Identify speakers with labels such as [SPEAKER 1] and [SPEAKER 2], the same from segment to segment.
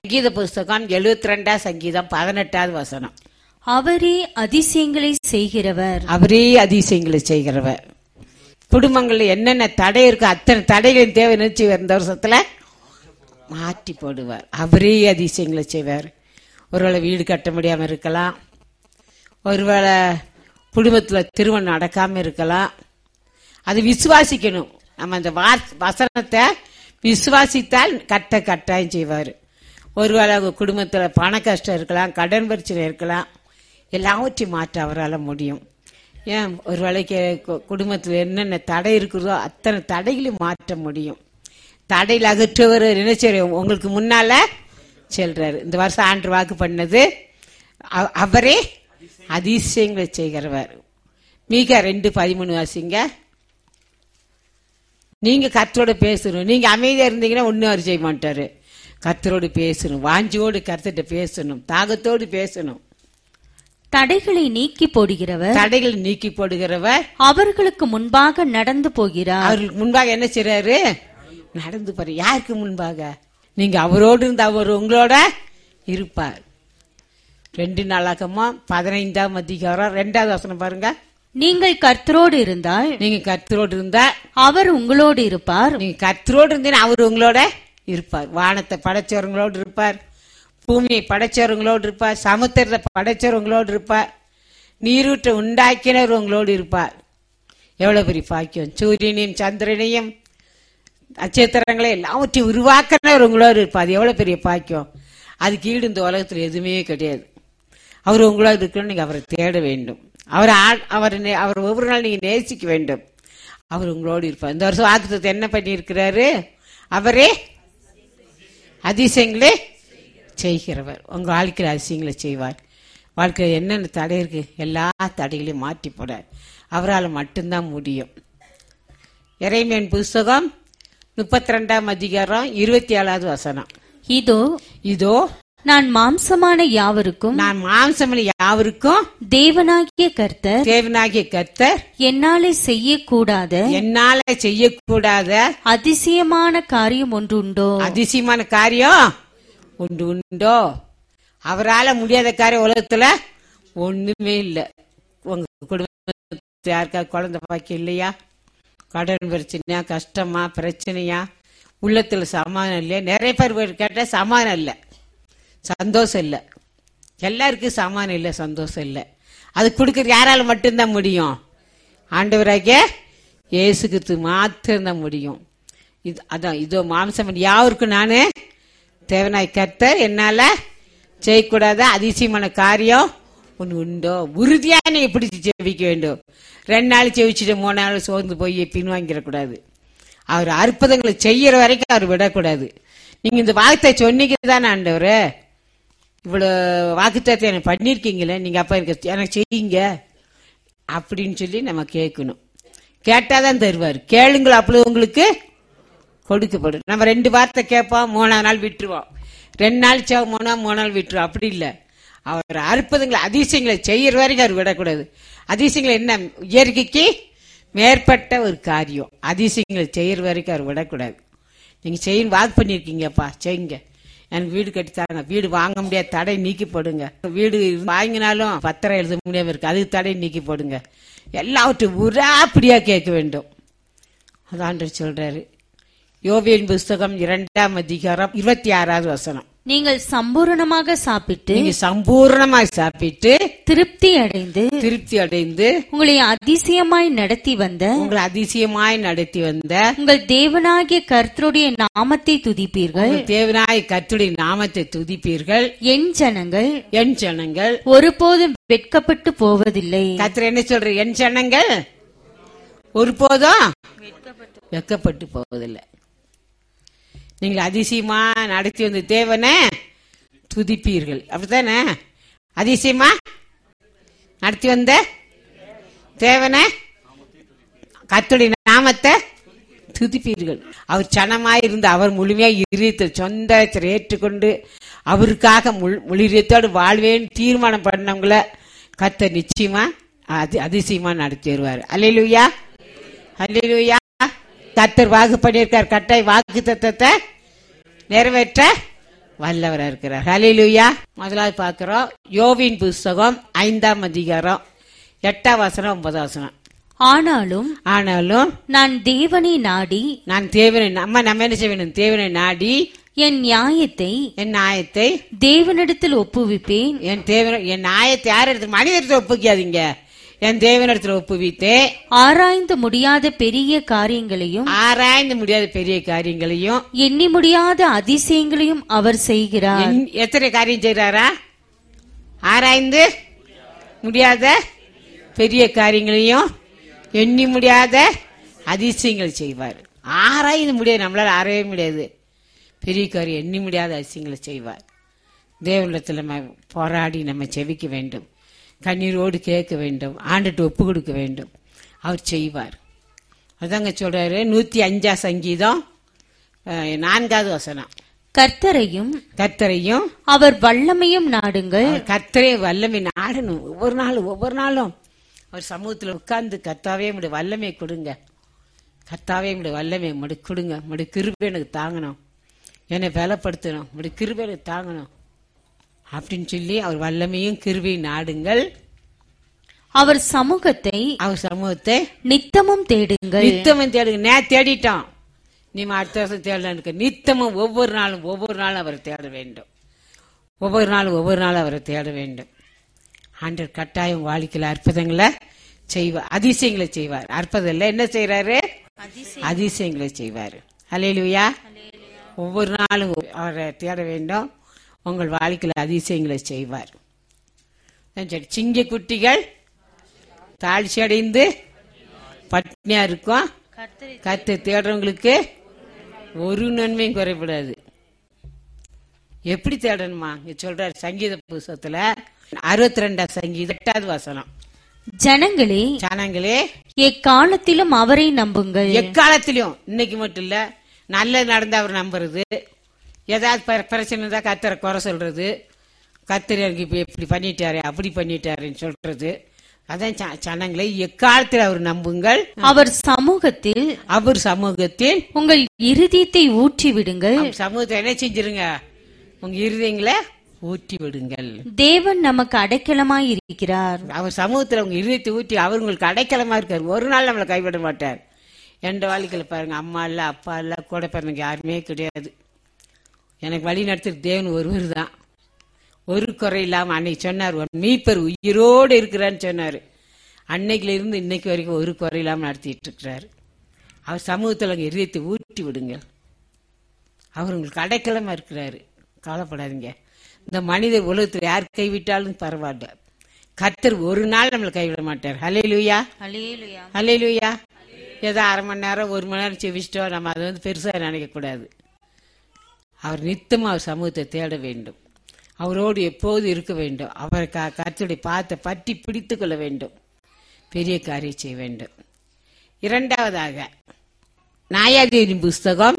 [SPEAKER 1] சங்கீத புஸ்தகம் எழுபத்தி ரெண்டாம் சங்கீதம் பதினெட்டாவது வசனம்
[SPEAKER 2] அவரே அதிசயங்களை செய்கிறவர்
[SPEAKER 1] அவரே அதிசயங்களை செய்கிறவர் குடும்பங்கள்ல என்னென்ன தடை இருக்கோ அத்தனை தடைகளின் தேவை நினைச்சு இந்த வருஷத்துல மாற்றி போடுவார் அவரே அதிசயங்களை செய்வார் ஒருவேளை வீடு கட்ட முடியாம இருக்கலாம் ஒருவேளை குடும்பத்துல திருமணம் நடக்காம இருக்கலாம் அது விசுவாசிக்கணும் நம்ம அந்த வார்- வசனத்தை விசுவாசித்தால் கட்ட கட்டாயம் செய்வார் ஒருவேளை உங்க குடும்பத்துல பண கஷ்டம் இருக்கலாம் கடன் பிரச்சனை இருக்கலாம் எல்லாவற்றையும் மாற்ற அவரால் முடியும் ஏன் ஒரு வேளைக்கு கு- குடும்பத்துல என்னென்ன தடை இருக்குதோ அத்தனை தடைகளையும் மாற்ற முடியும் தடையில் அகற்றுவர் என்ன செய்றாரு? உங்களுக்கு முன்னால செல்றாரு இந்த வருஷம் ஆண்டு வாக்கு பண்ணது அ- அவரே அதிசயங்களை செய்கிறவர் மீக ரெண்டு பதிமூணு வாசிங்க நீங்க கர்த்தரோட பேசணும் நீங்க அமைதியா இருந்தீங்கன்னா ஒன்னும் அவர் செய்ய மாட்டாரு கர்த்தரோடு பேசணும் வாஞ்சியோடு கர்த்தர்கிட்ட பேசணும் தாகத்தோடு பேசணும்
[SPEAKER 2] தடைகளை நீக்கி போடுகிறவர்
[SPEAKER 1] தடைகள் நீக்கி போடுகிறவர்
[SPEAKER 2] அவர்களுக்கு முன்பாக நடந்து போகிறார்
[SPEAKER 1] அவர்களுக்கு முன்பாக என்ன செய்றாரு நடந்து பாரு யாருக்கு முன்பாக நீங்க அவரோடு இருந்து அவர் உங்களோட இருப்பார் ரெண்டு நாளாகமா பதினைந்தாம் அதிகாரம் ரெண்டாவது வசனம் பாருங்க
[SPEAKER 2] நீங்கள் கர்த்தரோடு இருந்தால்
[SPEAKER 1] நீங்க கர்த்தரோடு இருந்தா
[SPEAKER 2] அவர் உங்களோடு இருப்பார்
[SPEAKER 1] நீங்க கர்த்தரோடு இருந்தீங்கன்னா அவர் உங்களோட இருப்பார் வானத்தை படைச்சவங்களோடு இருப்பார் பூமியை படைச்சவங்களோடு இருப்பார் சமுத்திரத்தை படைச்சவங்களோடு இருப்பார் நீரூற்றை உண்டாக்கினவர் உங்களோடு இருப்பார் எவ்வளவு பெரிய பாக்கியம் சூரியனையும் சந்திரனையும் நட்சத்திரங்களை எல்லாவற்றையும் உருவாக்கினவர் உங்களோடு இருப்பார் அது எவ்வளவு பெரிய பாக்கியம் அதுக்கு ஈடு இந்த உலகத்துல எதுவுமே கிடையாது அவர் உங்களோடு இருக்கணும் நீங்க அவரை தேட வேண்டும் அவர் அவர் நே- அவர் ஒவ்வொரு நாள் நீங்க நேசிக்க வேண்டும் அவர் உங்களோடு இருப்பார் இந்த வருஷம் வாக்குத்தத்தை என்ன பண்ணியிருக்கிறாரு அவரே அதிசயங்களே செய்கிறவர் உங்க வாழ்க்கையில் அதிசயங்களை செய்வார் வாழ்க்கையில் என்னென்ன தடை இருக்கு எல்லா தடைகளையும் மாற்றி போட அவரால் மட்டும்தான் முடியும் இறைமையின் புஸ்தகம் முப்பத்தி ரெண்டாம் அதிகாரம் இருபத்தி ஏழாவது வசனம்
[SPEAKER 2] இதோ
[SPEAKER 1] இதோ
[SPEAKER 2] நான் மாம்சமான யாவருக்கும்
[SPEAKER 1] நான் மாம்சமணி யாவருக்கும்
[SPEAKER 2] தேவனாகிய கர்த்தர்
[SPEAKER 1] தேவனாகிய கர்த்தர்
[SPEAKER 2] என்னாலே செய்யக்கூடாத
[SPEAKER 1] என்னால செய்யக்கூடாத
[SPEAKER 2] அதிசயமான காரியம் ஒன்று உண்டோ
[SPEAKER 1] அதிசயமான காரியம் உண்டு உண்டோ அவரால முடியாத காரியம் உலகத்துல ஒண்ணுமே இல்ல உங்க குடும்பத்துல யாருக்காவது குழந்தை பாக்கியம் இல்லையா கடன் பிரச்சனையா கஷ்டமா பிரச்சனையா உள்ளத்துல சமாதானம் இல்லையா நிறைய பேர் கேட்டா சமாதானம் இல்ல சந்தோஷம் இல்ல எல்லாருக்கும் சமாதானம் இல்ல சந்தோஷம் இல்ல அது கொடுக்கறது யாரால மட்டும்தான் முடியும் ஆண்டவராகிய இயேசு கிறிஸ்து மாத்திரம்தான் முடியும் இது அதான் இதோ மாம்சம் யாருக்கும் நானு தேவனாய் கர்த்தர் என்னால செய்யக்கூடாத அதிசயமான காரியம் ஒன்று உண்டோ உறுதியா நீங்க பிடிச்சு ஜெபிக்க வேண்டும் ரெண்டு நாள் ஜெபிச்சுட்டு மூணு நாள் சோர்ந்து போய் பின்வாங்கிடக்கூடாது அவர் அற்புதங்களை செய்யற வரைக்கும் அவர் விடக்கூடாது நீங்க இந்த வார்த்தை சொன்னீங்க தானே ஆண்டவரே இவ்வளவு வாக்குத்தத்தை எனக்கு பண்ணிருக்கீங்களே நீங்க அப்ப எனக்கு எனக்கு செய்யுங்க அப்படின்னு சொல்லி நம்ம கேட்கணும் கேட்டாதான் தருவார் கேளுங்கள் அப்பொழுது உங்களுக்கு கொடுக்கப்படும் நம்ம ரெண்டு வார்த்தை கேட்போம் மூணாவது நாள் விட்டுருவோம் ரெண்டு நாள் சேவ மூணா மூணு நாள் விட்டுருவோம் அப்படி இல்லை அவர் அற்புதங்களை அதிசயங்களை செய்யற வரைக்கும் அவர் விடக்கூடாது அதிசயங்கள் என்ன இயற்கைக்கு மேற்பட்ட ஒரு காரியம் அதிசயங்களை செய்யற வரைக்கும் அவர் விடக்கூடாது நீங்க செய்யும் வாக்கு பண்ணிருக்கீங்கப்பா செய்யுங்க எனக்கு வீடு கட்டி தாங்க வீடு வாங்க முடியாத தடை நீக்கி போடுங்க வீடு வாங்கினாலும் பத்திரம் எழுத முடியாம இருக்கு அதுக்கு தடை நீக்கி போடுங்க எல்லாவற்றையும் உராப்படியா கேட்க வேண்டும் அதான் சொல்றாரு யோபியின் புஸ்தகம் இரண்டாம் அதிகாரம் இருபத்தி ஆறாவது வசனம்
[SPEAKER 2] நீங்கள் சம்பூரணமாக சாப்பிட்டு
[SPEAKER 1] நீங்க சம்பூர்ணமாய் சாப்பிட்டு
[SPEAKER 2] திருப்தி அடைந்து
[SPEAKER 1] திருப்தி அடைந்து
[SPEAKER 2] உங்களை அதிசயமாய் நடத்தி வந்த
[SPEAKER 1] உங்களை அதிசயமாய் நடத்தி வந்த
[SPEAKER 2] உங்கள் தேவனாகிய கர்த்தருடைய நாமத்தை துதிப்பீர்கள்
[SPEAKER 1] உங்கள் தேவனாய் கர்த்தருடைய நாமத்தை துதிப்பீர்கள்
[SPEAKER 2] என் ஜனங்கள்
[SPEAKER 1] என் ஜனங்கள்
[SPEAKER 2] ஒருபோதும் வெட்கப்பட்டு போவதில்லை
[SPEAKER 1] கர்த்தர் என்ன சொல்ற என் ஜனங்கள் ஒருபோதும் வெக்கப்பட்டு போவதில்லை நீங்கள் அதிசயமா நடத்தி வந்த தேவனை துதிப்பீர்கள் அப்படித்தானே அதிசயமா நடத்தி வந்த தேவனை கர்த்தருடைய நாமத்தை துதிப்பீர்கள் அவர் சனமாயிருந்து அவர் முழுமையா இருத்த சொந்த ஏற்றுக்கொண்டு அவருக்காக முழு முழுரியத்தோடு வாழ்வேன்னு தீர்மானம் பண்ணவங்கள கர்த்தர் நிச்சயமா அதி அதிசயமா நடத்தி வருவார் அல்லேலூயா அல்லேலூயா கர்த்தர் வாக்கு பண்ணியிருக்கார் கட்டாய் வாக்கு தத்தத்தை நிறைவேற்ற வல்லவரா இருக்கிறார் ஹalleluya முதலாவது பார்க்கிறோம் யோவின் புஸ்தகம் ஐந்தாம் அதிகாரம் எட்டாம் வசனம் ஒன்பதாம் வசனம்
[SPEAKER 2] ஆனாலும்
[SPEAKER 1] ஆனாலும்
[SPEAKER 2] நான் தேவனை நாடி
[SPEAKER 1] நான் தேவனை நம்ம நம்ம என்ன செய்ய வேண்டும் தேவனை நாடி
[SPEAKER 2] என் நியாயத்தை
[SPEAKER 1] என் நியாயத்தை
[SPEAKER 2] தேவனிடத்தில் ஒப்புவிப்பேன்
[SPEAKER 1] என் தேவன என் நியாயத்தை யார் எடுத்து மனிதத்தில் ஒப்புக்காதீங்க என் தேவனிடத்தில் ஒப்புவித்து
[SPEAKER 2] ஆராய்ந்து முடியாத பெரிய காரியங்களையும்
[SPEAKER 1] ஆராய்ந்து முடியாத பெரிய காரியங்களையும்
[SPEAKER 2] எண்ணி முடியாத அதிசயங்களையும் அவர் செய்கிறார்
[SPEAKER 1] என்- எத்தனை காரியம் செய்றாரா ஆராய்ந்து முடியாத பெரிய காரியங்களையும் எண்ணி முடியாத அதிசயங்கள் செய்வார் ஆராய்ந்து முடியாது நம்மளால ஆராய முடியாது பெரிய காரியம் எண்ணி முடியாத அதிசயங்களை செய்வார் தேவனிடத்தில் நம்ம போராடி நம்ம செவிக்க வேண்டும் கண்ணீரோடு கேட்க வேண்டும் ஆண்டுட்டு ஒப்பு கொடுக்க வேண்டும் அவர் செய்வார் அதாங்க சொல்றாரு நூத்தி அஞ்சா சங்கீதம் அஹ், நான்காவது வசனம்
[SPEAKER 2] கர்த்தரையும்
[SPEAKER 1] கர்த்தரையும்
[SPEAKER 2] அவர் வல்லமையும் நாடுங்கள்
[SPEAKER 1] அவர் கர்த்தரே வல்லமை நாடணும் ஒவ்வொரு நாளும் ஒவ்வொரு நாளும் அவர் சமூகத்துல உட்கார்ந்து கர்த்தாவே முடி வல்லமை கொடுங்க கர்த்தாவே முடி வல்லமை முடி கொடுங்க முடி கிருபை எனக்கு தாங்கணும் என்னை பலப்படுத்தணும் முடி கிருபை எனக்கு தாங்கணும் அப்படின்னு சொல்லி அவர் வல்லமையும் கிருபையும் நாடுங்கள்
[SPEAKER 2] அவர் சமூகத்தை
[SPEAKER 1] அவர் சமூகத்தை
[SPEAKER 2] நித்தமும் தேடுங்கள்
[SPEAKER 1] நித்தமும் தேடுங்க நே தேடிட்டோம் நீ அடுத்த வருஷம் தேடலான்னு நித்தமும் ஒவ்வொரு நாளும் ஒவ்வொரு நாளும் அவரை தேட வேண்டும் ஒவ்வொரு நாளும் ஒவ்வொரு நாளும் அவரை தேட வேண்டும் ஆண்டவர் கட்டாயம் வாழ்க்கையில் அற்புதங்களை செய்வார் அதிசயங்களை செய்வார் அற்புதம் இல்லை என்ன செய்யறாரு அதிசயங்களை செய்வார் அலையிலுயா ஒவ்வொரு நாளும் அவரை தேட வேண்டும் உங்கள் வாழ்க்கையில் அதிசயங்களை செய்வார் சரி சிங்க குட்டிகள் தாழ்ச்சி அடைந்து பட்னியா இருக்கும் கத்தை தேடுறவங்களுக்கு ஒரு நன்மையும் குறைபடாது எப்படி தேடணுமா இங்க சொல்றாரு சங்கீத புஸ்தகத்துல அறுபத்தி ரெண்டாம் சங்கீதம் எட்டாவது வசனம்
[SPEAKER 2] ஜனங்களே
[SPEAKER 1] ஜனங்களே
[SPEAKER 2] எக்காலத்திலும் அவரை நம்புங்கள்
[SPEAKER 1] எக்காலத்திலும் இன்னைக்கு மட்டும் இல்ல நல்லது நடந்தா அவர் நம்புறது ஏதாவது பிர- பிரச்சனை இருந்தா கத்தரை குறை சொல்றது கத்தர் எனக்கு இப்ப இப்படி பண்ணிட்டாரு அப்படி பண்ணிட்டாருன்னு சொல்றது அதான் ஜ- ஜனங்களே எக்காலத்தில் அவர் நம்புங்கள்
[SPEAKER 2] அவர் சமூகத்தில்
[SPEAKER 1] அவர் சமூகத்தில்
[SPEAKER 2] உங்கள் இருதயத்தை ஊற்றி விடுங்கள்
[SPEAKER 1] அவர் சமூகத்தை என்ன செஞ்சிருங்க உங்க இருதயங்களை ஊற்றி விடுங்கள்
[SPEAKER 2] தேவன் நமக்கு அடைக்கலமாய் இருக்கிறார்
[SPEAKER 1] அவர் சமூகத்துல உங்க இருதயத்தை ஊற்றி அவர் உங்களுக்கு அடைக்கலமா இருக்காரு ஒரு நாள் நம்மளை கைவிட மாட்டார் எந்த வாழ்க்கையில பாருங்க அம்மா இல்ல அப்பா இல்ல கூட பிறந்தவங்க யாருமே கிடையாது எனக்கு வழி நடத்துற தேவன் ஒருவர் தான் ஒரு குறை இல்லாம அன்னைக்கு சொன்னார் "உன் மீட்பர் உயிரோடு இருக்கிறான்னு சொன்னாரு அன்னைக்குல இருந்து இன்னைக்கு வரைக்கும் ஒரு குறை இல்லாம நடத்திட்டு இருக்கிறாரு அவர் சமூகத்துல உங்க இருதயத்தை ஊற்றி விடுங்க அவர் உங்களுக்கு அடைக்கலமா இருக்கிறாரு கவலைப்படாதீங்க இந்த மனிதர் உலகத்தில் யார் கைவிட்டாலும் பரவாயில்ல கர்த்தர் ஒரு நாள் நம்மளை கைவிட மாட்டார் ஹலே லூயா ஹலே லூயா ஏதோ அரை மணி நேரம் ஒரு மணி நேரம் செவிச்சிட்டோம் நம்ம அதை வந்து பெருசாக நினைக்கக்கூடாது அவர் நித்தம் அவர் சமூகத்தை தேட வேண்டும் அவரோடு எப்போது இருக்க வேண்டும் அவரை க கர்த்தருடைய பாத்தை பற்றி பிடித்து கொள்ள வேண்டும் பெரிய காரியம் செய்ய வேண்டும் இரண்டாவதாக நாயாதேவின் புஸ்தகம்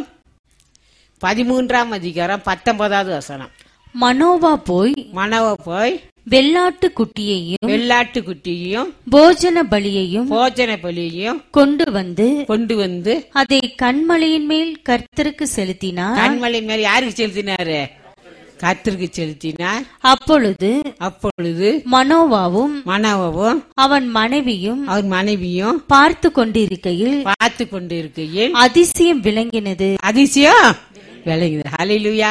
[SPEAKER 1] பதிமூன்றாம் அதிகாரம் பத்தொன்பதாவது வசனம்
[SPEAKER 2] மனோவா போய்
[SPEAKER 1] மனவ போய்
[SPEAKER 2] வெள்ளாட்டு குட்டியையும்
[SPEAKER 1] வெள்ளாட்டு குட்டியையும்
[SPEAKER 2] போஜன பலியையும்
[SPEAKER 1] போஜன பலியையும்
[SPEAKER 2] கொண்டு வந்து
[SPEAKER 1] கொண்டு வந்து
[SPEAKER 2] அதை கண்மலையின் மேல் கர்த்தருக்கு செலுத்தினார்
[SPEAKER 1] கண்மலை மேல் யாருக்கு செலுத்தினாரு கர்த்தருக்கு செலுத்தினார்
[SPEAKER 2] அப்பொழுது
[SPEAKER 1] அப்பொழுது
[SPEAKER 2] மனோவாவும்
[SPEAKER 1] மனவவும்
[SPEAKER 2] அவன் மனைவியும்
[SPEAKER 1] அவர் மனைவியும்
[SPEAKER 2] பார்த்து கொண்டிருக்கையில்
[SPEAKER 1] பார்த்து கொண்டு இருக்கையில்
[SPEAKER 2] அதிசயம் விளங்கினது
[SPEAKER 1] அதிசயம் விளங்குது ஹalleluya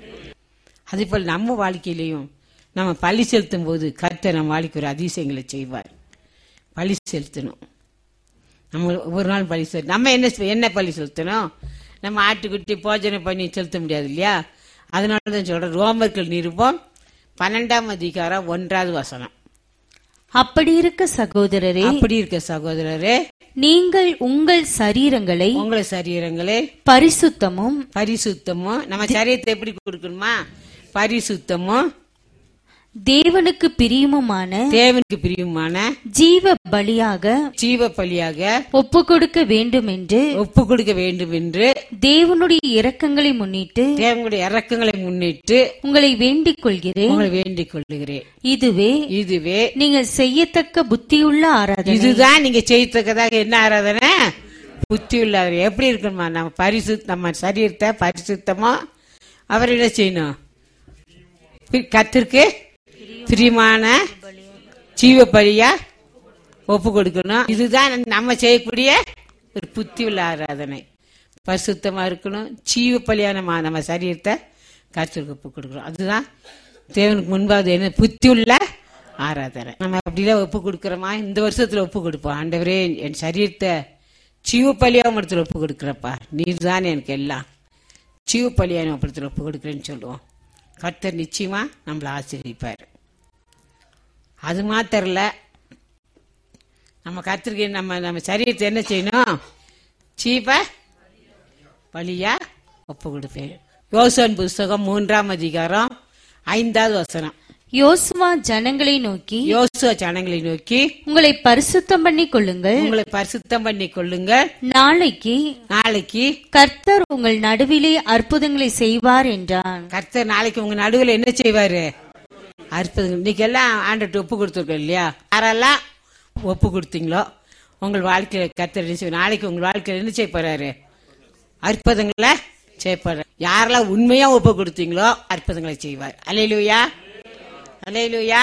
[SPEAKER 1] அதே போல் நம்ம வாழ்க்கையிலையும் நம்ம பழி செலுத்தும் போது கர்த்தர் நம்ம வாழ்க்கை ஒரு அதிசயங்களை செய்வார் பழி செலுத்தணும் நம்ம ஒவ்வொரு நாள் பழி செலுத்த நம்ம என்ன செ- என்ன பழி செலுத்தணும் நம்ம ஆட்டுக்குட்டி போஜனை பண்ணி செலுத்த முடியாது இல்லையா அதனால தான் சொல்றேன் ரோமர்கள் நிருபம் பன்னெண்டாம் அதிகாரம் ஒன்றாவது வசனம்
[SPEAKER 2] அப்படி இருக்க சகோதரரே
[SPEAKER 1] அப்படி இருக்க சகோதரரே
[SPEAKER 2] நீங்கள் உங்கள் சரீரங்களை
[SPEAKER 1] உங்களை சரீரங்களே
[SPEAKER 2] பரிசுத்தமும்
[SPEAKER 1] பரிசுத்தமும் நம்ம சரீரத்தை எப்படி கொடுக்கணுமா பரிசுத்தமும்
[SPEAKER 2] தேவனுக்கு பிரியமுமான
[SPEAKER 1] தேவனுக்கு பிரியமான
[SPEAKER 2] ஜீவ பலியாக
[SPEAKER 1] ஜீவ பலியாக
[SPEAKER 2] ஒப்பு கொடுக்க வேண்டும் என்று
[SPEAKER 1] ஒப்பு கொடுக்க வேண்டும் என்று
[SPEAKER 2] தேவனுடைய இரக்கங்களை முன்னிட்டு
[SPEAKER 1] தேவனுடைய இறக்கங்களை முன்னிட்டு
[SPEAKER 2] உங்களை வேண்டிக் கொள்கிறேன்
[SPEAKER 1] உங்களை வேண்டிக் கொள்ளுகிறேன்
[SPEAKER 2] இதுவே
[SPEAKER 1] இதுவே
[SPEAKER 2] நீங்கள் செய்யத்தக்க புத்தியுள்ள ஆராதனை
[SPEAKER 1] இதுதான் நீங்க செய்யத்தக்கதாக என்ன ஆராதனை புத்தி உள்ளவர் எப்படி இருக்கணுமா நம்ம பரிசு நம்ம சரீரத்தை பரிசுத்தமா அவர் என்ன செய்யணும் கத்திற்கு பிரியமான ஜீவ பலியா ஒப்பு கொடுக்கணும் இதுதான் நம்ம செய்யக்கூடிய ஒரு புத்தி உள்ள ஆராதனை பரிசுத்தமா இருக்கணும் ஜீவ பலியா நம்ம நம்ம சரீரத்தை கத்திற்கு ஒப்பு கொடுக்கணும் அதுதான் தேவனுக்கு முன்பாக என்ன புத்தி உள்ள ஆராதனை நம்ம அப்படிலாம் ஒப்பு கொடுக்குறோமா இந்த வருஷத்துல ஒப்பு கொடுப்போம் ஆண்டவரே என் சரீரத்தை ஜீவ பலியா இடத்துல ஒப்பு கொடுக்குறப்பா நீர் தான் எனக்கு எல்லாம் ஜீவ பலியான இடத்துல ஒப்பு கொடுக்குறேன்னு சொல்லுவோம் கர்த்தர் நிச்சயமா நம்மளை ஆசீர்வதிப்பார் அது மாத்திரம் இல்ல நம்ம கத்திரிக்கை நம்ம நம்ம சரீரத்தை என்ன செய்யணும் சீப்ப பலியா ஒப்பு கொடுப்பேன் யோசன் புஸ்தகம் மூன்றாம் அதிகாரம் ஐந்தாவது வசனம்
[SPEAKER 2] யோசுவா ஜனங்களை நோக்கி
[SPEAKER 1] யோசுவ ஜனங்களை நோக்கி
[SPEAKER 2] உங்களை பரிசுத்தம் பண்ணிக் கொள்ளுங்கள்
[SPEAKER 1] உங்களை பரிசுத்தம் பண்ணி கொள்ளுங்க
[SPEAKER 2] நாளைக்கு
[SPEAKER 1] நாளைக்கு
[SPEAKER 2] கர்த்தர் உங்கள் நடுவிலே அற்புதங்களை செய்வார் என்றான்
[SPEAKER 1] கர்த்தர் நாளைக்கு உங்க நடுவில் என்ன செய்வாரு அற்புதம் இன்னைக்கு எல்லாம் ஆண்டுட்டு ஒப்பு கொடுத்துருக்கோம் இல்லையா யாரெல்லாம் ஒப்பு கொடுத்தீங்களோ உங்கள் வாழ்க்கையில கர்த்தர் என்ன செய்வார் நாளைக்கு உங்கள் வாழ்க்கையில என்ன செய்ய போறாரு அற்புதங்களை செய்ய போறாரு யாரெல்லாம் உண்மையா ஒப்பு கொடுத்தீங்களோ அற்புதங்களை செய்வார் அலையிலுயா அலையிலுயா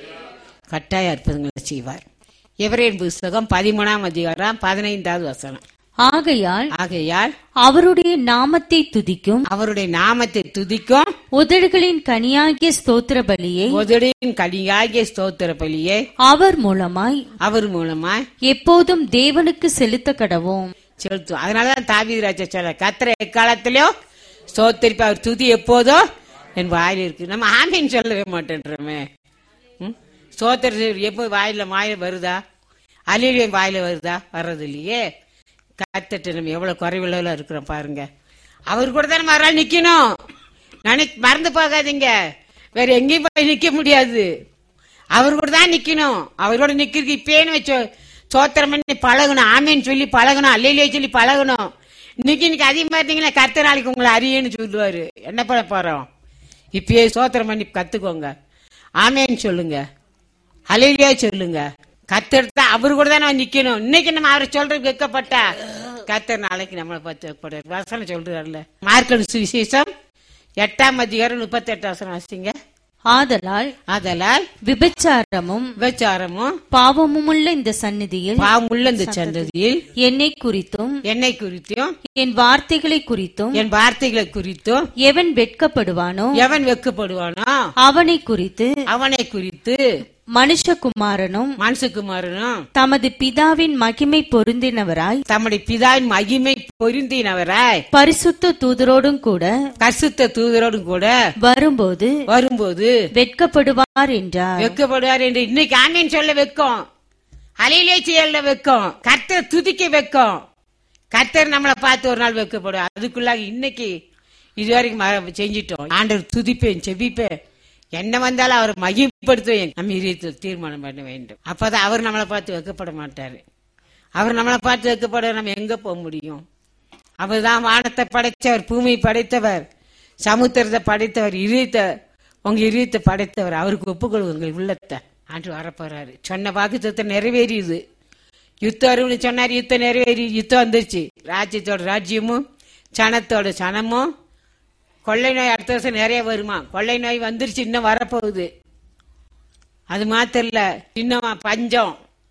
[SPEAKER 1] கட்டாய அற்புதங்களை செய்வார் எவரேன் புஸ்தகம் பதிமூணாம் அதிகாரம் பதினைந்தாவது வசனம்
[SPEAKER 2] ஆகையால்
[SPEAKER 1] ஆகையால்
[SPEAKER 2] அவருடைய நாமத்தை துதிக்கும்
[SPEAKER 1] அவருடைய நாமத்தை துதிக்கும்
[SPEAKER 2] உதடுகளின் கனியாகிய ஸ்தோத்திர பலியை
[SPEAKER 1] உதடின் கலியாகிய ஸ்தோத்திர பலியை
[SPEAKER 2] அவர் மூலமாய்
[SPEAKER 1] அவர் மூலமா
[SPEAKER 2] எப்போதும் தேவனுக்கு செலுத்த கடவோம்
[SPEAKER 1] செலுத்தும் அதனாலதான் தாவீது ராஜா சொல்ல கத்திர எக்காலத்திலயும் ஸ்தோத்திரிப்பு அவர் துதி எப்போதோ என் வாயில் இருக்கு நம்ம ஆமீன் சொல்லவே மாட்டேன்றோமே ம்? ஸ்தோத்திர எப்போ வாயில வாயில வருதா அலிலியும் வாயில வருதா வர்றது இல்லையே கத்துட்டு நம்ம எவ்வளவு குறைவுள்ள இருக்கிறோம் பாருங்க அவர் கூட தான் நம்ம ஒரு ஆள் நிக்கணும் நினை மறந்து போகாதீங்க வேற எங்கேயும் போய் நிக்க முடியாது அவர் கூட தான் நிக்கணும் அவரோட நிக்கிறதுக்கு இப்பேன்னு வச்சோ சோத்திரம் பண்ணி பழகணும் ஆமேன்னு சொல்லி பழகணும் அல்லையிலே சொல்லி பழகணும் இன்னைக்கு இன்னைக்கு அதிகமா இருந்தீங்கன்னா கத்த நாளைக்கு உங்களை அறியன்னு சொல்லுவாரு என்ன பண்ண போறோம் இப்பயே சோத்திரம் பண்ணி கத்துக்கோங்க ஆமேன்னு சொல்லுங்க அலையிலே சொல்லுங்க கத்தெடுத்தா அவரு கூட தான் நம்ம நிக்கணும் இன்னைக்கு நம்ம அவரை சொல்றது கேட்கப்பட்டா கத்தர் நாளைக்கு நம்மளை பார்த்து வைக்கப்படுறாரு வசனம் சொல்றாருல்ல மார்க்கெட் சுவிசேஷம் எட்டாம் அதிகாரம் முப்பத்தி எட்டாம் வசனம் வாசிங்க
[SPEAKER 2] ஆதலால்
[SPEAKER 1] அதலால்
[SPEAKER 2] விபச்சாரமும்
[SPEAKER 1] விபச்சாரமும்
[SPEAKER 2] பாவமுமுள்ள இந்த சந்நிதியில்
[SPEAKER 1] பாவமுள்ள இந்த சந்ததியில்
[SPEAKER 2] என்னை குறித்தும்
[SPEAKER 1] என்னை குறித்தும்
[SPEAKER 2] என் வார்த்தைகளை குறித்தும்
[SPEAKER 1] என் வார்த்தைகளை குறித்தும்
[SPEAKER 2] எவன் வெட்கப்படுவானோ
[SPEAKER 1] எவன் வெட்கப்படுவானோ
[SPEAKER 2] அவனை குறித்து
[SPEAKER 1] அவனை குறித்து
[SPEAKER 2] மனுஷகுமாரனும்
[SPEAKER 1] மனசுக்குமாரனும்
[SPEAKER 2] தமது பிதாவின் மகிமை பொருந்தினவராய்
[SPEAKER 1] தம்முடைய பிதாவின் மகிமை பொருந்தினவராய்
[SPEAKER 2] பரிசுத்த தூதரோடும் கூட
[SPEAKER 1] கசுத்த தூதரோடும் கூட
[SPEAKER 2] வரும்போது
[SPEAKER 1] வரும்போது
[SPEAKER 2] வெட்கப்படுவார் என்றார்
[SPEAKER 1] வெட்கப்படுவார் என்று இன்னைக்கு ஆமீன் சொல்ல வைக்கும் அலையிலே செயல்ல வைக்கும் கர்த்தர் துதிக்க வைக்கும் கர்த்தர் நம்மளை பார்த்து ஒரு நாள் வைக்கப்படுவார் அதுக்குள்ளாக இன்னைக்கு இதுவரைக்கும் ம- செஞ்சிட்டோம் ஆண்டவர் துதிப்பேன் செபிப்பேன் என்ன வந்தாலும் அவர் மகிமைப்படுத்துவேன் நம்ம இதயத்தில் தீர்மானம் பண்ண வேண்டும் அப்பதான் அவர் நம்மளை பார்த்து வைக்கப்பட மாட்டாரு அவர் நம்மளை பார்த்து வைக்கப்பட நம்ம எங்க போக முடியும் அவர்தான் வானத்தை படைத்தவர் பூமியை படைத்தவர் சமுத்திரத்தை படைத்தவர் இதயத்தை உங்க இதயத்தை படைத்தவர் அவருக்கு ஒப்புக்கொள்ளுங்க உங்கள் உள்ளத்தை ஆண்டு வரப்போறாரு சொன்ன வாக்குத்தத்தை நிறைவேறியுது யுத்தம் வரும்னு சொன்னார் யுத்தம் நிறைவேறி யுத்தம் வந்துருச்சு ராஜ்யத்தோட ராஜ்யமும் சனத்தோட சனமும் கொள்ளை நோய் அடுத்த வருஷம் நிறைய வருமா கொள்ளை நோய் வந்துருச்சு இன்னும் வரப்போகுது அது மாத்திரம் இல்ல இன்னும் பஞ்சம்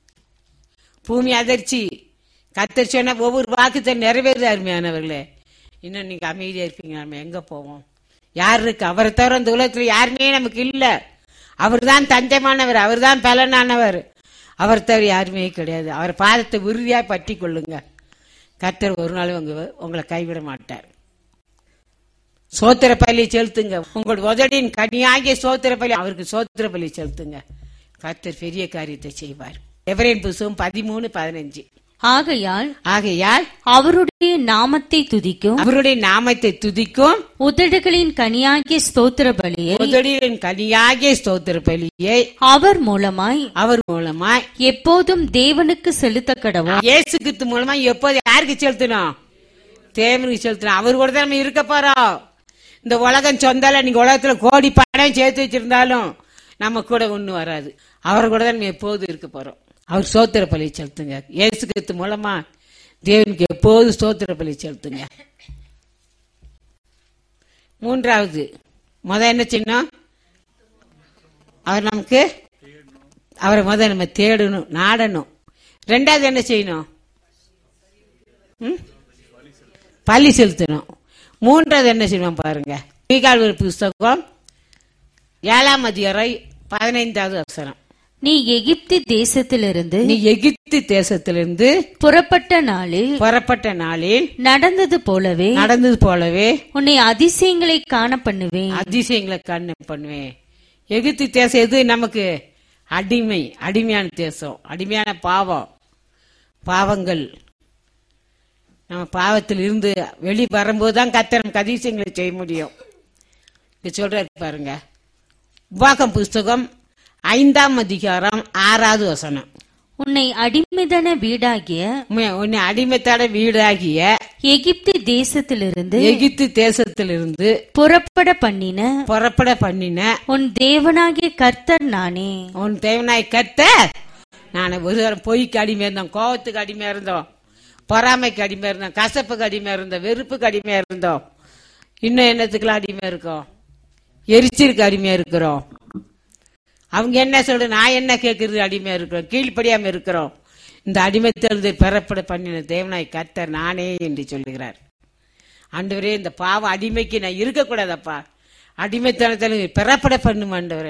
[SPEAKER 1] பூமி அதிர்ச்சி கத்தர் சொன்ன ஒவ்வொரு வாக்குத்தை நிறைவேறுது அருமையானவர்களே இன்னும் நீங்க அமைதியா இருப்பீங்க நம்ம எங்க போவோம் யார் இருக்கு அவரை தவிர இந்த உலகத்துல யாருமே நமக்கு இல்ல அவர்தான் தஞ்சமானவர் அவர்தான் பலனானவர் அவர் தவிர யாருமே கிடையாது அவர் பாதத்தை உறுதியா பற்றி கொள்ளுங்க கத்தர் ஒரு நாள் உங்க உங்களை கைவிட மாட்டார் சோத்திர பலி செலுத்துங்க உங்கள் உதடின் கனியாகிய சோத்திர பலி அவருக்கு சோத்திர பலி செலுத்துங்க கர்த்தர் பெரிய காரியத்தை செய்வார் எவரேன் புஸ்தகம் பதிமூணு பதினஞ்சு
[SPEAKER 2] ஆகையால்
[SPEAKER 1] ஆகையால்
[SPEAKER 2] அவருடைய நாமத்தை துதிக்கும்
[SPEAKER 1] அவருடைய நாமத்தை துதிக்கும்
[SPEAKER 2] உதடுகளின் கனியாகிய ஸ்தோத்திர பலியை
[SPEAKER 1] உதடியின் கனியாகிய ஸ்தோத்திர பலியை
[SPEAKER 2] அவர் மூலமாய்
[SPEAKER 1] அவர் மூலமாய்
[SPEAKER 2] எப்போதும் தேவனுக்கு செலுத்த கடவோம்
[SPEAKER 1] இயேசு கிறிஸ்து மூலமா எப்போது யாருக்கு செலுத்தணும் தேவனுக்கு செலுத்தணும் அவர் கூட தான் நம்ம இருக்க போறோம் இந்த உலகம் சொந்தால நீங்க உலகத்துல கோடி பணம் சேர்த்து வச்சிருந்தாலும் நம்ம கூட ஒண்ணு வராது அவர் கூட தான் நம்ம எப்போதும் இருக்க போறோம் அவர் சோத்திர பலி செலுத்துங்க இயேசு கிறிஸ்து மூலமா தேவனுக்கு எப்போது சோத்திர பலி செலுத்துங்க மூன்றாவது முத என்ன சின்னம் அவர் நமக்கு அவரை முதல்ல நம்ம தேடணும் நாடணும் ரெண்டாவது என்ன செய்யணும் ம்? பலி செலுத்தணும் மூன்றாவது என்ன செய்யணும் பாருங்க மீகால் ஒரு புஸ்தகம் ஏழாம் அதிகாரம் பதினைந்தாவது அவசரம்
[SPEAKER 2] நீ எகிப்து தேசத்திலிருந்து
[SPEAKER 1] நீ எகிப்து தேசத்திலிருந்து
[SPEAKER 2] புறப்பட்ட நாளில்
[SPEAKER 1] புறப்பட்ட நாளில்
[SPEAKER 2] நடந்தது போலவே
[SPEAKER 1] நடந்தது போலவே
[SPEAKER 2] உன்னை அதிசயங்களை காண பண்ணுவேன்
[SPEAKER 1] அதிசயங்களை கண்ணு பண்ணுவேன் எகிப்து தேசம் எது நமக்கு அடிமை அடிமையான தேசம் அடிமையான பாவம் பாவங்கள் நம்ம பாவத்தில் இருந்து வெளி வரும்போது தான் கத்தர் நமக்கு அதிசயங்களை செய்ய முடியும் இது சொல்றாரு பாருங்க உபாகம் புஸ்தகம் ஐந்தாம் அதிகாரம் ஆறாவது வசனம்
[SPEAKER 2] உன்னை அடிமைதன வீடாகிய
[SPEAKER 1] உம்மை- உன்னை அடிமைத்தாட வீடாகிய
[SPEAKER 2] எகிப்து தேசத்திலிருந்து
[SPEAKER 1] எகிப்து தேசத்திலிருந்து
[SPEAKER 2] புறப்பட பண்ணின
[SPEAKER 1] புறப்பட பண்ணின
[SPEAKER 2] உன் தேவனாகிய கர்த்தர் நானே
[SPEAKER 1] உன் தேவனாய் கத்த நான் ஒரு தரம் பொய்க்கு அடிமையா இருந்தோம் கோவத்துக்கு அடிமையா இருந்தோம் பொறாமைக்கு அடிமையா இருந்தோம் கசப்புக்கு அடிமையா இருந்தோம் வெறுப்புக்கு அடிமையா இருந்தோம் இன்னும் என்னத்துக்குலாம் அடிமையா இருக்கோம் எரிச்சலுக்கு அடிமையா இருக்கிறோம் அவங்க என்ன சொல்ற நான் என்ன கேட்கறது அடிமையா இருக்கிறோம் கீழ்ப்படியாம இருக்கிறோம் இந்த அடிமைத்திலிருந்து பெறப்பட பண்ணின தேவனாய் கர்த்தர் நானே என்று சொல்லுகிறார் ஆண்டவரே இந்த பாவ அடிமைக்கு நான் இருக்கக்கூடாதப்பா அடிமைத்தனத்தில் பெறப்பட பண்ணும் ஆண்டவரே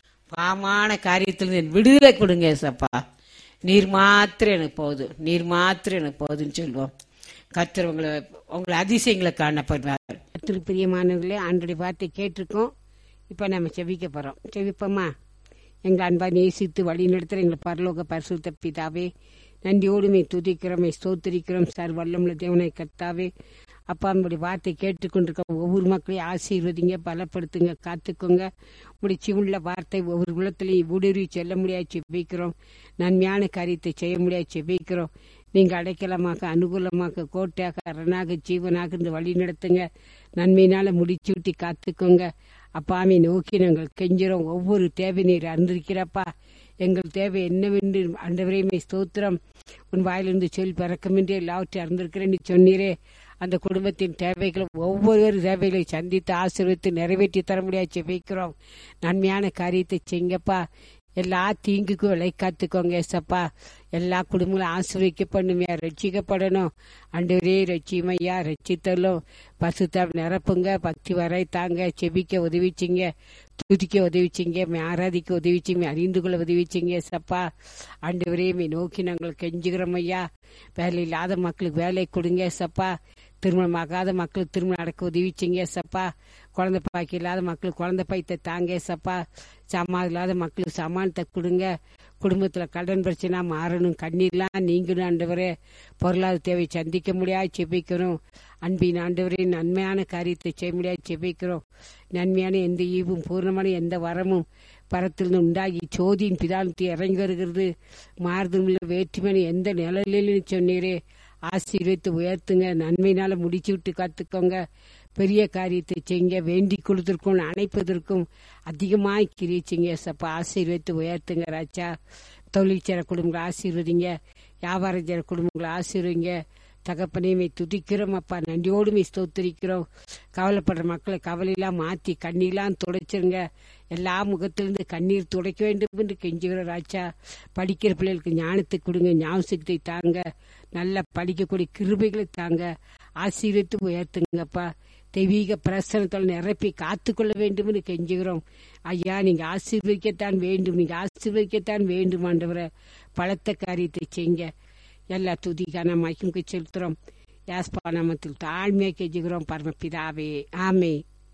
[SPEAKER 1] பாவமான காரியத்தில் என் விடுதலை கொடுங்க ஏசப்பா நீர் மாத்திரம் எனக்கு போதும் நீர் மாத்திரம் எனக்கு போதுன்னு சொல்லுவோம் கர்த்தர் உங்களை உங்களை அதிசயங்களை காணப்படுவார் கர்த்தர் பிரியமானவர்களே ஆண்டுடைய வார்த்தை கேட்டிருக்கோம் இப்போ நம்ம செவிக்க போகிறோம் செவிப்போமா எங்கள் அன்பா நேசித்து வழி நடத்துகிற எங்கள் பரலோக பரிசுத்த பிதாவே நன்றியோடுமே துதிக்கிறோமே ஸ்தோத்திரிக்கிறோம் சார் வல்லமுள்ள தேவனை கர்த்தாவே அப்பா நம்முடைய வார்த்தை கேட்டுக்கொண்டிருக்க ஒவ்வொரு மக்களையும் ஆசீர்வதிங்க பலப்படுத்துங்க காத்துக்கோங்க முடிச்சு உள்ள வார்த்தை ஒவ்வொரு குலத்திலையும் ஊடுருவி செல்ல முடியாது செபிக்கிறோம் நன்மையான காரியத்தை செய்ய முடியாது செபிக்கிறோம் நீங்க அடைக்கலமாக அனுகூலமாக கோட்டையாக அரணாக ஜீவனாக இருந்து வழி நடத்துங்க நன்மையினால முடிச்சு விட்டு காத்துக்கோங்க அப்பாமை நோக்கி நாங்கள் கெஞ்சுறோம் ஒவ்வொரு தேவை நீர் அறிந்திருக்கிறப்பா எங்கள் தேவை என்னவென்று அண்டவரையுமே ஸ்தோத்திரம் உன் வாயிலிருந்து சொல் பிறக்கமின்றி எல்லாவற்றையும் அறிந்திருக்கிறேன் சொன்னீரே அந்த குடும்பத்தின் தேவைகளை ஒவ்வொரு தேவைகளை சந்தித்து ஆசீர்வித்து நிறைவேற்றி தர முடியாது ஜெபிக்கிறோம் நன்மையான காரியத்தை செய்யுங்கப்பா எல்லா தீங்குக்கும் விலை காத்துக்கோங்க ஏசப்பா எல்லா குடும்பங்களும் ஆசிரியக்கப்படணுமையா ரட்சிக்கப்படணும் அண்டவரே ரட்சிமையா ரட்சித்தலும் பசுத்த நிரப்புங்க பக்தி வரை தாங்க செபிக்க உதவிச்சிங்க துதிக்க உதவிச்சிங்க மே ஆராதிக்க உதவிச்சிங்க அறிந்து கொள்ள உதவிச்சிங்க ஏசப்பா ஆண்டவரே மே நோக்கி நாங்கள் கெஞ்சுகிறோம் ஐயா வேலை இல்லாத மக்களுக்கு வேலை கொடுங்க ஏசப்பா திருமணம் ஆகாத மக்களுக்கு திருமணம் நடக்க உதவிச்சிங்க ஏசப்பா குழந்தை பாக்கி இல்லாத மக்களுக்கு குழந்தை பைத்தை தாங்க ஏசப்பா சாமான் இல்லாத மக்களுக்கு சமானத்தை கொடுங்க குடும்பத்தில் கடன் பிரச்சனை மாறணும் கண்ணீர்லாம் நீங்கணும் ஆண்டவரே பொருளாதார தேவை சந்திக்க முடியாது செபிக்கணும் அன்பின் ஆண்டவரே நன்மையான காரியத்தை செய்ய முடியாது செபிக்கிறோம் நன்மையான எந்த ஈவும் பூர்ணமான எந்த வரமும் பரத்திலிருந்து உண்டாகி சோதியின் பிதானத்தை இறங்கி வருகிறது மாறுதல் வேற்றுமணி எந்த நிலையிலும் சொன்னீரே ஆசீர்வித்து உயர்த்துங்க நன்மையினால முடிச்சு விட்டு கத்துக்கோங்க பெரிய காரியத்தை செய்யுங்க வேண்டி கொடுத்திருக்கும் அணைப்பதற்கும் அதிகமாக கிரிச்சிங்க சப்ப ஆசீர்வித்து உயர்த்துங்க ராஜா தொழிற்சர குடும்பங்களை ஆசீர்வதிங்க வியாபாரம் செய்கிற குடும்பங்களை ஆசீர்வதிங்க தகப்பனையுமே துதிக்கிறோம் அப்பா நன்றியோடுமே ஸ்தோத்திரிக்கிறோம் கவலைப்படுற மக்களை கவலையெல்லாம் மாற்றி கண்ணீர்லாம் துடைச்சிருங்க எல்லா முகத்திலிருந்து கண்ணீர் துடைக்க வேண்டும் என்று கெஞ்சுகிறோம் ராஜா படிக்கிற பிள்ளைகளுக்கு ஞானத்தை கொடுங்க ஞாபகத்தை தாங்க நல்லா படிக்கக்கூடிய கிருபைகளை தாங்க ஆசீர்வித்து உயர்த்துங்கப்பா தெய்வீக பிரசனத்தால் நிரப்பி காத்துக்கொள்ள வேண்டும் என்று கெஞ்சுகிறோம் ஐயா நீங்க ஆசீர்வதிக்கத்தான் வேண்டும் நீங்க ஆசீர்வதிக்கத்தான் வேண்டும் ஆண்டவரை பலத்த காரியத்தை செய்யுங்க எல்லா துதிக்கான மகிமுக்கு செலுத்துறோம் யாஸ்பா நாமத்தில் தாழ்மையாக கெஞ்சுகிறோம் பரமபிதாவே ஆமே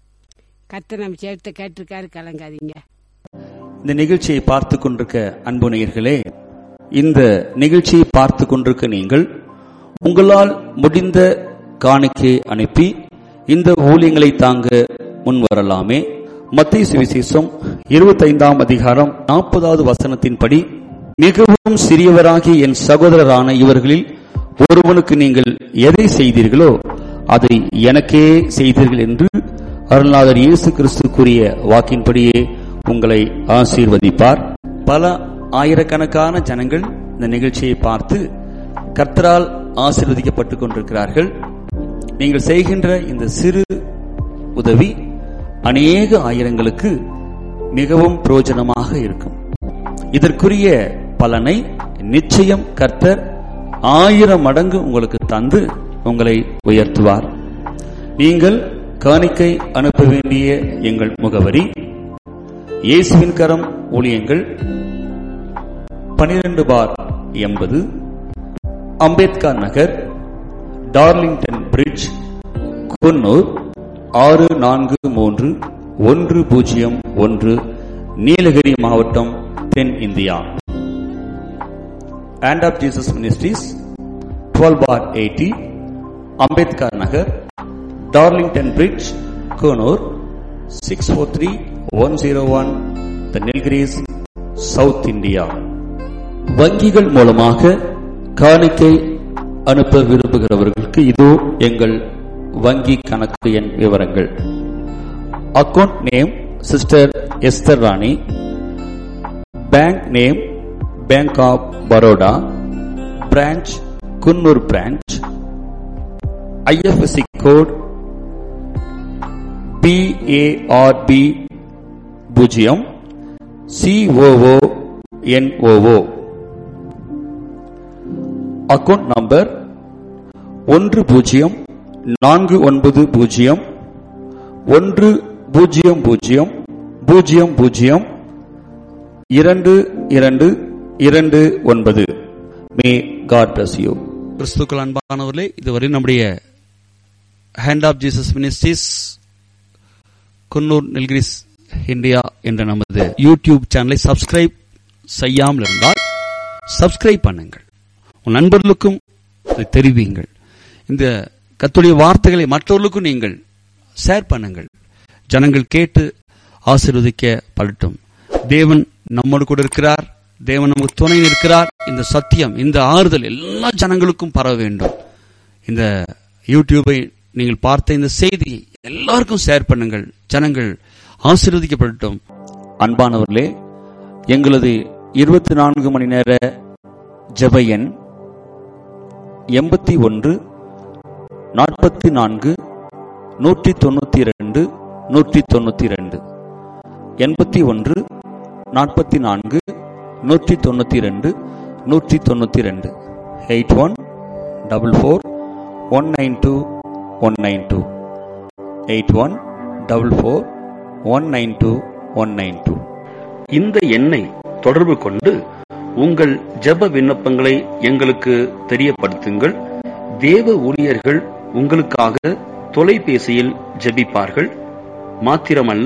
[SPEAKER 1] கத்த நம்ம சேர்த்த கேட்டிருக்காரு கலங்காதீங்க
[SPEAKER 3] இந்த நிகழ்ச்சியை பார்த்து கொண்டிருக்க அன்பு நேயர்களே இந்த நிகழ்ச்சியை பார்த்து கொண்டிருக்க நீங்கள் உங்களால் முடிந்த காணிக்கை அனுப்பி இந்த ஊழியங்களை தாங்க முன் வரலாமே மத்திய சுவிசேஷம் இருபத்தைந்தாம் அதிகாரம் நாற்பதாவது வசனத்தின்படி மிகவும் சிறியவராகிய என் சகோதரரான இவர்களில் ஒருவனுக்கு நீங்கள் எதை செய்தீர்களோ அதை எனக்கே செய்தீர்கள் என்று அருள்நாதர் இயேசு கிறிஸ்து கூறிய வாக்கின்படியே உங்களை ஆசீர்வதிப்பார் பல ஆயிரக்கணக்கான ஜனங்கள் இந்த நிகழ்ச்சியை பார்த்து கர்த்தரால் ஆசீர்வதிக்கப்பட்டுக் கொண்டிருக்கிறார்கள் நீங்கள் செய்கின்ற இந்த சிறு உதவி அநேக ஆயிரங்களுக்கு மிகவும் பிரயோஜனமாக இருக்கும் இதற்குரிய பலனை நிச்சயம் கர்த்தர் ஆயிரம் மடங்கு உங்களுக்கு தந்து உங்களை உயர்த்துவார் நீங்கள் காணிக்கை அனுப்ப வேண்டிய எங்கள் முகவரி இயேசுவின் கரம் ஊழியங்கள் பனிரெண்டு பார் எண்பது அம்பேத்கர் நகர் டார்லிங்டன் பிரிட்ஜ் குன்னூர் ஆறு நான்கு மூன்று ஒன்று பூஜ்ஜியம் ஒன்று நீலகிரி மாவட்டம் தென் India and of Jesus Ministries, 12 bar 80, Ambedkar Nagar, Darlington Bridge, Konur, 643-101, The Nilgiris, South India. வங்கிகள் மூலமாக காணிக்கை அனுப்ப விரும்புகிறவர்களுக்கு இதோ எங்கள் வங்கி கணக்கு எண் விவரங்கள் account name sister Esther Rani bank name bank of Baroda branch Coonoor branch IFSC code BARB பூஜ்ஜியம் சிஓஓ என்ஓஓ அக்கவுண்ட் நம்பர் ஒன்று பூஜ்ஜியம் நான்கு ஒன்பது பூஜ்ஜியம் ஒன்று பூஜ்ஜியம் பூஜ்ஜியம் பூஜ்ஜியம் பூஜ்ஜியம் இரண்டு இரண்டு இரண்டு ஒன்பது மே காட் பிளஸ் யூ கிறிஸ்துக்கள் அன்பானவர்களே இதுவரை நம்முடைய hand of Jesus ministries Coonoor Nilgiris India என்ற நமது யூடியூப் சேனலை சப்ஸ்கிரைப் செய்யாமல் இருந்தால் சப்ஸ்கிரைப் பண்ணுங்கள் உன் நண்பர்களுக்கும் இதை தெரிவியுங்கள் இந்த கத்துடைய வார்த்தைகளை மற்றவர்களுக்கும் நீங்கள் ஷேர் பண்ணுங்கள் ஜனங்கள் கேட்டு ஆசீர்வதிக்க படட்டும் தேவன் நம்மோடு கூட இருக்கிறார் தேவன் நமக்கு துணை இருக்கிறார் இந்த சத்தியம் இந்த ஆறுதல் எல்லா ஜனங்களுக்கும் பரவ வேண்டும் இந்த யூடியூபை நீங்கள் பார்த்த இந்த செய்தியை எல்லாருக்கும் ஷேர் பண்ணுங்கள் ஜனங்கள் ஆசீர்வதிக்கப்படட்டும் அன்பானவர்களே எங்களது இருபத்தி நான்கு மணி நேர ஜெப எண் எண்பத்தி ஒன்று நாற்பத்தி நான்கு நூற்றி தொண்ணூத்தி இரண்டு நூற்றி தொண்ணூத்தி இரண்டு எண்பத்தி ஒன்று நாற்பத்தி நான்கு நூற்றி தொண்ணூத்தி இரண்டு நூற்றி தொண்ணூத்தி ரெண்டு eight one double four one nine two one nine two eight one double four one nine two one nine two
[SPEAKER 4] இந்த எண்ணை தொடர்பு கொண்டு உங்கள் ஜெப விண்ணப்பங்களை எங்களுக்கு தெரியப்படுத்துங்கள் தேவ ஊழியர்கள் உங்களுக்காக தொலைபேசியில் ஜெபிப்பார்கள் மாத்திரமல்ல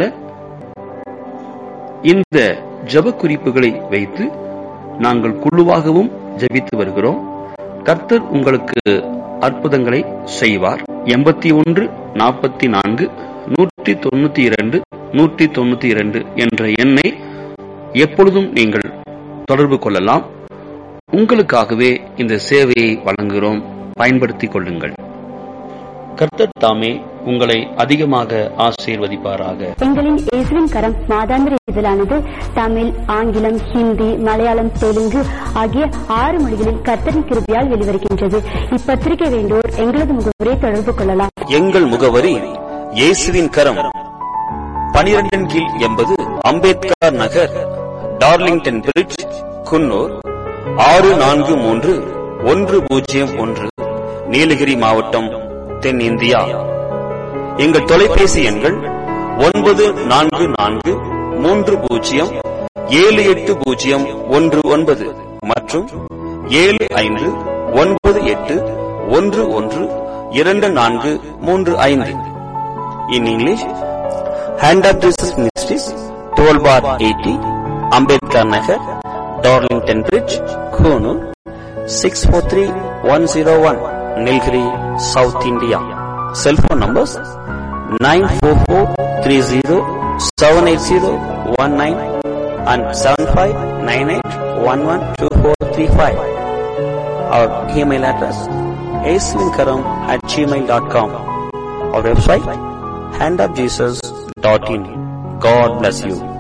[SPEAKER 4] இந்த ஜெப குறிப்புகளை வைத்து நாங்கள் குழுவாகவும் ஜெபித்து வருகிறோம் கர்த்தர் உங்களுக்கு அற்புதங்களை செய்வார் எண்பத்தி ஒன்று நாற்பத்தி நான்கு நூற்றி தொண்ணூத்தி இரண்டு நூற்றி தொண்ணூத்தி இரண்டு என்ற எண்ணை எப்பொழுதும் நீங்கள் தொடர்பு கொள்ளலாம் உங்களுக்காகவே இந்த சேவையை வழங்குகிறோம் பயன்படுத்திக் கொள்ளுங்கள் கர்த்தர் தாமே உங்களை அதிகமாக ஆசீர்வதிப்பாராக
[SPEAKER 5] எங்களின் இயேசுவின் கரம் மாதாந்திர இதழானது தமிழ் ஆங்கிலம் ஹிந்தி மலையாளம் தெலுங்கு ஆகிய ஆறு மொழிகளில் கர்த்தரின் கிருபியால் வெளிவருகின்றது இப்பத்திரிகை வேண்டோர் எங்களது முகவரை தொடர்பு கொள்ளலாம்
[SPEAKER 3] எங்கள் முகவரி இயேசுவின் கரம் பனிரெண்டின் கீழ் எண்பது அம்பேத்கர் நகர் டார்லிங்டன் பிரிட்ஜ் குன்னூர் ஆறு நான்கு மூன்று ஒன்று பூஜ்ஜியம் ஒன்று நீலகிரி மாவட்டம் தென் இந்தியா எங்கள் தொலைபேசி எண்கள் ஒன்பது நான்கு நான்கு மூன்று பூஜ்ஜியம் ஏழு எட்டு பூஜ்ஜியம் ஒன்று ஒன்பது மற்றும் ஏழு ஐந்து ஒன்பது எட்டு ஒன்று ஒன்று இரண்டு நான்கு மூன்று ஐந்து in English hand of Jesus ministries twelve bar eighty Ambedkar Nagar Darlington bridge Coonoor six four three one zero one Nilgiri south India cellphone numbers nine four four three zero seven eight zero one nine and seven five nine eight one one two four three five our email address ஏஸ்லிங்கரம் at Gmail dot com our website handofjesus.in. God bless you.